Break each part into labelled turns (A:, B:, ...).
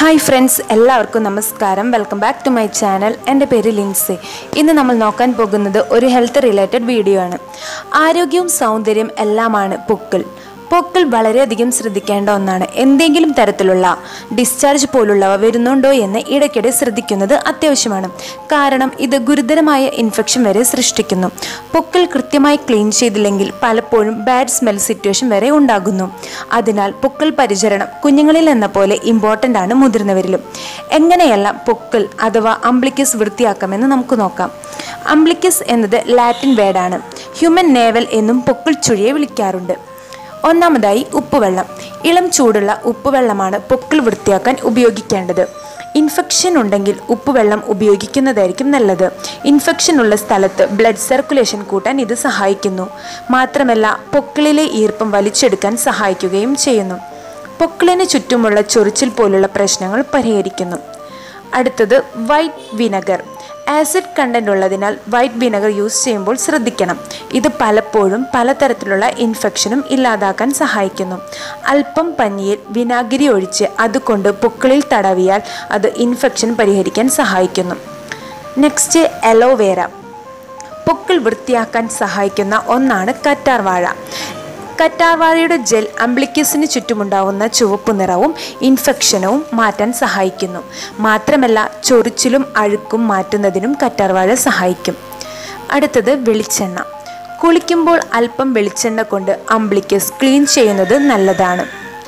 A: hi friends എല്ലാവർക്കും നമസ്കാരം welcome back to my channel എൻ്റെ പേര് ലിൻസി ഇന്ന് നമ്മൾ നോക്കാൻ പോകുന്നത് ഒരു ഹെൽത്ത് റിലേറ്റഡ് വീഡിയോ ആണ് ആരോഗ്യവും സൗന്ദര്യം എല്ലാമാണ് പൊക്കിൾ പൊക്കിൾ വളരെയധികം ശ്രദ്ധിക്കേണ്ട ഒന്നാണ് എന്തെങ്കിലും തരത്തിലുള്ള ഡിസ്ചാർജ് പോലുള്ളവ വരുന്നുണ്ടോ എന്ന് ഇടയ്ക്കിടെ ശ്രദ്ധിക്കുന്നത് അത്യാവശ്യമാണ് കാരണം ഇത് ഗുരുതരമായ ഇൻഫെക്ഷൻ വരെ സൃഷ്ടിക്കുന്നു പൊക്കിൾ കൃത്യമായി ക്ലീൻ ചെയ്തില്ലെങ്കിൽ പലപ്പോഴും ബാഡ് സ്മെൽ സിറ്റുവേഷൻ വരെ ഉണ്ടാകുന്നു അതിനാൽ പൊക്കിൾ പരിചരണം കുഞ്ഞുങ്ങളിൽ എന്ന പോലെ ഇമ്പോർട്ടൻ്റ് ആണ് മുതിർന്നവരിലും എങ്ങനെയെല്ലാം പൊക്കിൾ അഥവാ അംബ്ലിക്കസ് വൃത്തിയാക്കാമെന്ന് നമുക്ക് നോക്കാം അംബ്ലിക്കസ് എന്നത് ലാറ്റിൻ വേർഡാണ് ഹ്യൂമൻ നേവൽ എന്നും പൊക്കിൾ ചുഴിയെ വിളിക്കാറുണ്ട് ഒന്നാമതായി ഉപ്പുവെള്ളം ഇളം ചൂടുള്ള ഉപ്പുവെള്ളമാണ് പൊക്കിൾ വൃത്തിയാക്കാൻ ഉപയോഗിക്കേണ്ടത് ഇൻഫെക്ഷൻ ഉണ്ടെങ്കിൽ ഉപ്പുവെള്ളം ഉപയോഗിക്കുന്നതായിരിക്കും നല്ലത് ഇൻഫെക്ഷൻ ഉള്ള സ്ഥലത്ത് ബ്ലഡ് സർക്കുലേഷൻ കൂട്ടാൻ ഇത് സഹായിക്കുന്നു മാത്രമല്ല പൊക്കിളിലെ ഈർപ്പം വലിച്ചെടുക്കാൻ സഹായിക്കുകയും ചെയ്യുന്നു പൊക്കിളിന് ചുറ്റുമുള്ള ചൊറിച്ചിൽ പോലുള്ള പ്രശ്നങ്ങൾ പരിഹരിക്കുന്നു അടുത്തത് വൈറ്റ് വിനെഗർ ആസിഡ് കണ്ടന്റ് ഉള്ളതിനാൽ വൈറ്റ് വിനെഗർ യൂസ് ചെയ്യുമ്പോൾ ശ്രദ്ധിക്കണം ഇത് പലപ്പോഴും പലതരത്തിലുള്ള ഇൻഫെക്ഷനും ഇല്ലാതാക്കാൻ സഹായിക്കുന്നു അല്പം പഞ്ഞിയിൽ വിനാഗിരി ഒഴിച്ച് അതുകൊണ്ട് പൊക്കിളിൽ തടവിയാൽ അത് ഇൻഫെക്ഷൻ പരിഹരിക്കാൻ സഹായിക്കുന്നു നെക്സ്റ്റ് അലോവേര പൊക്കിൾ വൃത്തിയാക്കാൻ സഹായിക്കുന്ന ഒന്നാണ് കറ്റാർവാഴ കറ്റാർവാഴയുടെ ജെൽ അംബ്ലിക്കസിന് ചുറ്റുമുണ്ടാവുന്ന ചുവപ്പ് നിറവും ഇൻഫെക്ഷനവും മാറ്റാൻ സഹായിക്കുന്നു മാത്രമല്ല ചൊറിച്ചിലും അഴുക്കും മാറ്റുന്നതിനും കറ്റാർവാഴ സഹായിക്കും അടുത്തത് വെളിച്ചെണ്ണ കുളിക്കുമ്പോൾ അല്പം വെളിച്ചെണ്ണ കൊണ്ട് അംബ്ലിക്കസ് ക്ലീൻ ചെയ്യുന്നത് നല്ലതാണ്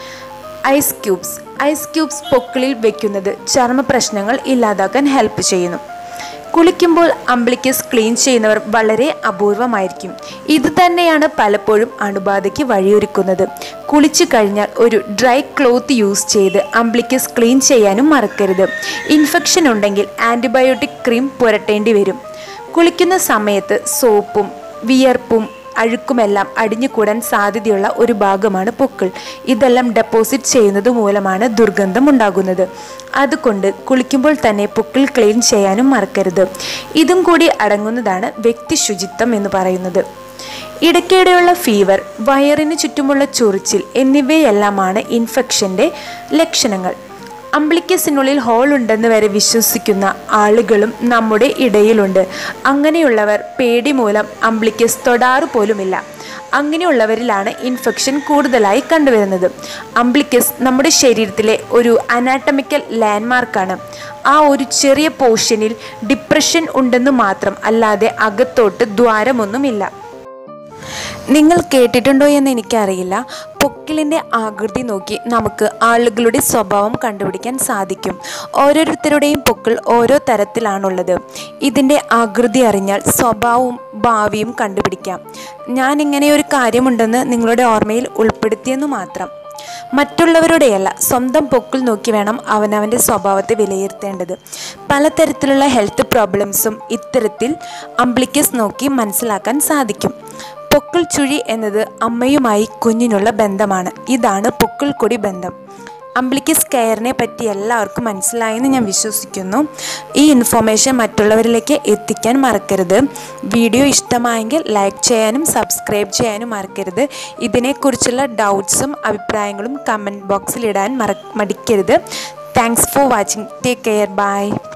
A: ഐസ് ക്യൂബ്സ് ഐസ് ക്യൂബ്സ് പൊക്കിളിൽ വെക്കുന്നത് ചർമ്മ പ്രശ്നങ്ങൾ ഇല്ലാതാക്കാൻ ഹെൽപ്പ് ചെയ്യുന്നു കുളിക്കുമ്പോൾ അംബ്ലിക്കസ് ക്ലീൻ ചെയ്യുന്നവർ വളരെ അപൂർവമായിരിക്കും ഇത് തന്നെയാണ് പലപ്പോഴും അണുബാധയ്ക്ക് വഴിയൊരുക്കുന്നത് കുളിച്ചു കഴിഞ്ഞാൽ ഒരു ഡ്രൈ ക്ലോത്ത് യൂസ് ചെയ്ത് അംബ്ലിക്കസ് ക്ലീൻ ചെയ്യാനും മറക്കരുത് ഇൻഫെക്ഷൻ ഉണ്ടെങ്കിൽ ആൻറ്റിബയോട്ടിക് ക്രീം പുരട്ടേണ്ടി വരും കുളിക്കുന്ന സമയത്ത് സോപ്പും വിയർപ്പും അഴുക്കുമെല്ലാം അടിഞ്ഞുകൂടാൻ സാധ്യതയുള്ള ഒരു ഭാഗമാണ് പൊക്കിൾ ഇതെല്ലാം ഡെപ്പോസിറ്റ് ചെയ്യുന്നത് മൂലമാണ് ദുർഗന്ധം ഉണ്ടാകുന്നത് അതുകൊണ്ട് കുളിക്കുമ്പോൾ തന്നെ പൊക്കിൾ ക്ലീൻ ചെയ്യാനും മറക്കരുത് ഇതും കൂടി അടങ്ങുന്നതാണ് വ്യക്തി ശുചിത്വം എന്ന് പറയുന്നത് ഇടയ്ക്കിടെയുള്ള ഫീവർ വയറിന് ചുറ്റുമുള്ള ചൊറിച്ചിൽ എന്നിവയെല്ലാമാണ് ഇൻഫെക്ഷൻ്റെ ലക്ഷണങ്ങൾ അംബ്ലിക്കസിനുള്ളിൽ ഹോൾ ഉണ്ടെന്ന് വരെ വിശ്വസിക്കുന്ന ആളുകളും നമ്മുടെ ഇടയിലുണ്ട് അങ്ങനെയുള്ളവർ പേടി മൂലം അംബ്ലിക്കസ് തൊടാറു പോലുമില്ല അങ്ങനെയുള്ളവരിലാണ് ഇൻഫെക്ഷൻ കൂടുതലായി കണ്ടുവരുന്നത് അംബ്ലിക്കസ് നമ്മുടെ ശരീരത്തിലെ ഒരു അനാട്ടമിക്കൽ ലാൻഡ്മാർക്കാണ് ആ ഒരു ചെറിയ പോർഷനിൽ ഡിപ്രഷൻ ഉണ്ടെന്ന് മാത്രം അല്ലാതെ അകത്തോട്ട് ദ്വാരമൊന്നുമില്ല നിങ്ങൾ കേട്ടിട്ടുണ്ടോ എന്ന് എനിക്കറിയില്ല പൊക്കിളിൻ്റെ ആകൃതി നോക്കി നമുക്ക് ആളുകളുടെ സ്വഭാവം കണ്ടുപിടിക്കാൻ സാധിക്കും ഓരോരുത്തരുടെയും പൊക്കിൾ ഓരോ തരത്തിലാണുള്ളത് ഇതിൻ്റെ ആകൃതി അറിഞ്ഞാൽ സ്വഭാവവും ഭാവിയും കണ്ടുപിടിക്കാം ഞാൻ ഇങ്ങനെ ഒരു കാര്യമുണ്ടെന്ന് നിങ്ങളുടെ ഓർമ്മയിൽ ഉൾപ്പെടുത്തിയെന്നു മാത്രം മറ്റുള്ളവരുടെയല്ല സ്വന്തം പൊക്കിൾ നോക്കി വേണം അവനവൻ്റെ സ്വഭാവത്തെ വിലയിരുത്തേണ്ടത് പലതരത്തിലുള്ള ഹെൽത്ത് പ്രോബ്ലംസും ഇത്തരത്തിൽ അംബ്ലിക്കസ് നോക്കി മനസ്സിലാക്കാൻ സാധിക്കും പൊക്കിൾ ചുഴി എന്നത് അമ്മയുമായി കുഞ്ഞിനുള്ള ബന്ധമാണ് ഇതാണ് പൊക്കിൾ കൊടി ബന്ധം അംബ്ലിക്കസ് കെയറിനെ പറ്റി എല്ലാവർക്കും മനസ്സിലായെന്ന് ഞാൻ വിശ്വസിക്കുന്നു ഈ ഇൻഫോർമേഷൻ മറ്റുള്ളവരിലേക്ക് എത്തിക്കാൻ മറക്കരുത് വീഡിയോ ഇഷ്ടമായെങ്കിൽ ലൈക്ക് ചെയ്യാനും സബ്സ്ക്രൈബ് ചെയ്യാനും മറക്കരുത് ഇതിനെക്കുറിച്ചുള്ള ഡൗട്ട്സും അഭിപ്രായങ്ങളും കമൻറ്റ് ബോക്സിൽ ഇടാൻ മറ മടിക്കരുത് thanks for watching take care by